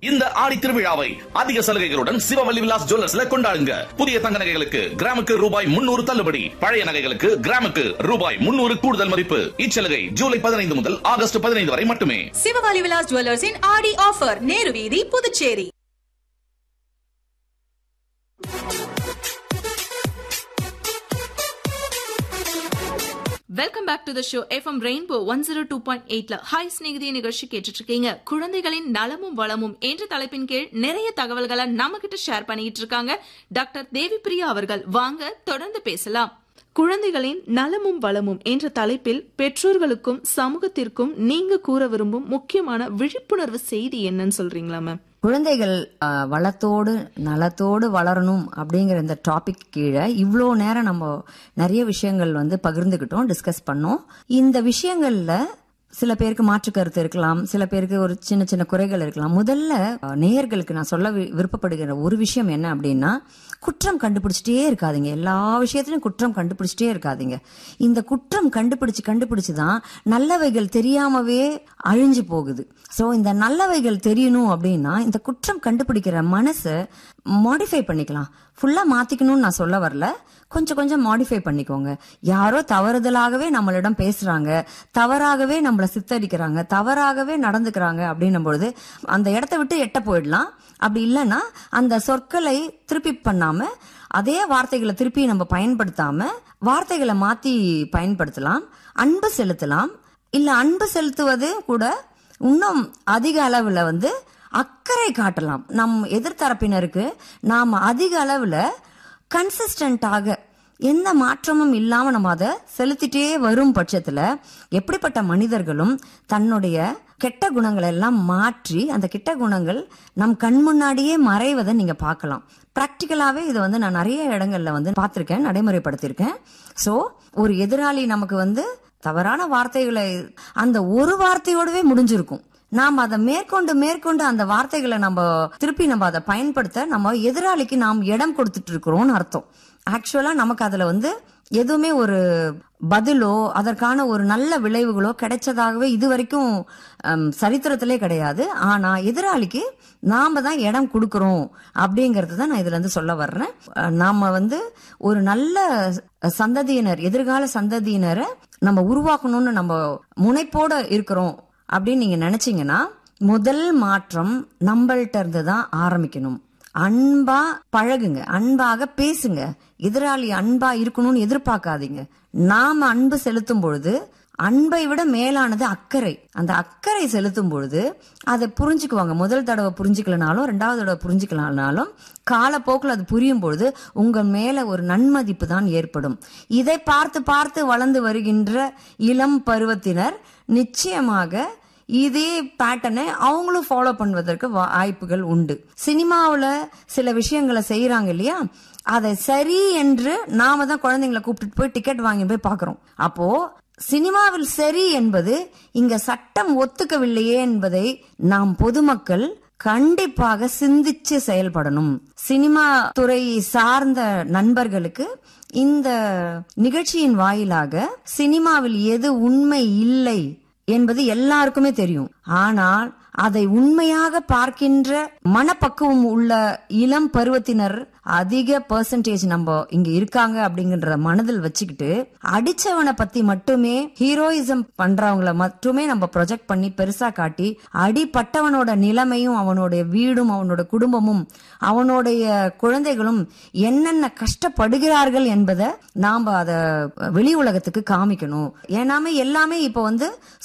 இந்த ஆடி திருவிழாவை அதிக சலுகைகளுடன் சிவவல்லி விலாஸ் ஜுவல்லர்ஸ்ல கொண்டாடுங்க புதிய தங்க நகைகளுக்கு கிராமுக்கு ரூபாய் முன்னூறு தள்ளுபடி பழைய நகைகளுக்கு கிராமுக்கு ரூபாய் முன்னூறு கூடுதல் மதிப்பு இச்சலுகை ஜூலை பதினைந்து முதல் ஆகஸ்ட் பதினைந்து வரை மட்டுமே சிவகாலி விலாஸ் ஜுவல்லர்ஸின் ஆடி ஆஃபர் நேரு வீதி Puducherry welcome back to the show FM rainbow one zero two point எயிட்ல ஹாய் ஸ்நேகிதிய நிகழ்ச்சி கேட்டுட்டு இருக்கீங்க குழந்தைகளின் நலமும் வளமும் என்ற தலைப்பின் கீழ் நிறைய தகவல்களை நம்ம கிட்ட ஷேர் பண்ணிட்டு இருக்காங்க டாக்டர் தேவிப்பிரியா அவர்கள் வாங்க தொடர்ந்து பேசலாம் குழந்தைகளின் நலமும் வளமும் என்ற தலைப்பில் பெற்றோர்களுக்கும் சமூகத்திற்கும் நீங்க கூற விரும்பும் முக்கியமான விழிப்புணர்வு செய்தி என்னன்னு சொல்றீங்களா மேம் குழந்தைகள் ஆ, வளத்தோடு நலத்தோடு வளரணும் அப்படிங்கிற இந்த டாபிக் கீழே இவ்வளோ நேரம் நம்ம நிறைய விஷயங்கள் வந்து பகிர்ந்துக்கிட்டோம் டிஸ்கஸ் பண்ணோம் இந்த விஷயங்கள்ல சில பேருக்கு மாற்று கருத்து இருக்கலாம் சில பேருக்கு ஒரு சின்ன சின்ன குறைகள் இருக்கலாம் முதல்ல ஆ, நேயர்களுக்கு நான் சொல்ல வி- விருப்பப்படுகிற ஒரு விஷயம் என்ன அப்படின்னா குற்றம் கண்டுபிடிச்சிட்டே இருக்காதீங்க எல்லா விஷயத்திலும் குற்றம் கண்டுபிடிச்சிட்டே இருக்காதீங்க இந்த குற்றம் கண்டுபிடிச்சு கண்டுபிடிச்சு தான் நல்லவைகள் தெரியாமவே அழிஞ்சு போகுது சோ இந்த நல்லவைகள் தெரியணும் அப்படின்னா இந்த குற்றம் கண்டுபிடிக்கிற மனசை மாடிஃபை பண்ணிக்கலாம் ஃபுல்லா மாத்திக்கணும்னு நான் சொல்ல வரல கொஞ்சம் கொஞ்சம் மாடிஃபை பண்ணிக்கோங்க யாரோ தவறுதலாகவே நம்மளிடம் பேசுறாங்க தவறாகவே நம்மள சித்தரிக்கிறாங்க தவறாகவே நடந்துக்கிறாங்க அப்படின்னும் பொழுது அந்த இடத்த விட்டு எட்ட போயிடலாம் அப்படி இல்லைன்னா அந்த சொற்களை திருப்பி பண்ணாம அதே வார்த்தைகளை திருப்பி நம்ம பயன்படுத்தாம வார்த்தைகளை மாத்தி பயன்படுத்தலாம் அன்பு செலுத்தலாம் இல்ல அன்பு செலுத்துவது கூட இன்னும் அதிக அளவுல வந்து அக்கறை காட்டலாம் நம் எதிர்த்தரப்பினருக்கு நாம் அதிக அளவுல கன்சிஸ்டன்டாக எந்த மாற்றமும் இல்லாம நம்ம அதை செலுத்திட்டே வரும் பட்சத்துல எப்படிப்பட்ட மனிதர்களும் தன்னுடைய கெட்ட குணங்களை எல்லாம் மாற்றி அந்த கெட்ட குணங்கள் நம் கண் முன்னாடியே மறைவதை நீங்க பார்க்கலாம் பிராக்டிக்கலாவே இது வந்து நான் நிறைய இடங்கள்ல வந்து பார்த்திருக்கேன் நடைமுறைப்படுத்தியிருக்கேன் சோ ஒரு எதிராளி நமக்கு வந்து தவறான வார்த்தைகளை அந்த ஒரு வார்த்தையோடவே முடிஞ்சிருக்கும் நாம் அதை மேற்கொண்டு மேற்கொண்டு அந்த வார்த்தைகளை நம்ம திருப்பி நம்ம அதை பயன்படுத்த நம்ம எதிராளிக்கு நாம் இடம் கொடுத்துட்டு இருக்கிறோம்னு அர்த்தம் ஆக்சுவலா நமக்கு அதுல வந்து எதுவுமே ஒரு பதிலோ அதற்கான ஒரு நல்ல விளைவுகளோ கிடைச்சதாகவே இது வரைக்கும் ஹம், சரித்திரத்திலே கிடையாது ஆனா எதிராளிக்கு நாம தான் இடம் கொடுக்கறோம் அப்படிங்கறது தான் நான் இதுல இருந்து சொல்ல வர்றேன் அஹ், நாம வந்து ஒரு நல்ல சந்ததியினர் எதிர்கால சந்ததியினரை நம்ம உருவாக்கணும்னு நம்ம முனைப்போட இருக்கிறோம் அப்படின்னு நீங்க நினைச்சீங்கன்னா முதல் மாற்றம் நம்மள்ட்ட இருந்து தான் ஆரம்பிக்கணும் அன்பா பழகுங்க அன்பாக பேசுங்க எதிராளி அன்பா இருக்கணும்னு எதிர்பார்க்காதீங்க நாம அன்பு செலுத்தும் பொழுது அன்பை விட மேலானது அக்கறை அந்த அக்கறை செலுத்தும் பொழுது அதை புரிஞ்சுக்குவாங்க முதல் தடவை புரிஞ்சுக்கலனாலும் ரெண்டாவது தடவை புரிஞ்சுக்கலனாலும் காலப்போக்கில் அது புரியும் பொழுது உங்க மேல ஒரு நன்மதிப்பு தான் ஏற்படும் இதை பார்த்து பார்த்து வளர்ந்து வருகின்ற இளம் பருவத்தினர் நிச்சயமாக இதே பேட்டர்னை அவங்களும் ஃபாலோ பண்ணுவதற்கு வாய்ப்புகள் உண்டு சினிமாவுல சில விஷயங்களை செய்யறாங்க இல்லையா அதை சரி என்று நாம தான் குழந்தைங்களை கூப்பிட்டு போய் டிக்கெட் வாங்கி போய் பாக்குறோம் அப்போ சினிமாவில் சரி என்பது இங்க சட்டம் ஒத்துக்கவில்லையே என்பதை நாம் பொதுமக்கள் கண்டிப்பாக சிந்திச்சு செயல்படணும் சினிமா துறையை சார்ந்த நண்பர்களுக்கு இந்த நிகழ்ச்சியின் வாயிலாக சினிமாவில் எது உண்மை இல்லை என்பது எல்லாருக்குமே தெரியும் ஆனால் அதை உண்மையாக பார்க்கின்ற மனப்பக்குவம் உள்ள இளம் பருவத்தினர் அதிக பெர்சன்டேஜ் நம்ம இங்க இருக்காங்க அப்படிங்கற மனதில் வச்சுக்கிட்டு அடிச்சவனை பத்தி மட்டுமே ஹீரோயிசம் பண்றவங்கள மட்டுமே நம்ம ப்ரொஜெக்ட் பண்ணி பெருசா காட்டி அடிப்பட்டவனோட நிலைமையும் அவனுடைய வீடும் அவனோட குடும்பமும் அவனுடைய குழந்தைகளும் என்னென்ன கஷ்டப்படுகிறார்கள் என்பதை நாம அத வெளி உலகத்துக்கு காமிக்கணும் ஏன்னாமே எல்லாமே இப்ப வந்து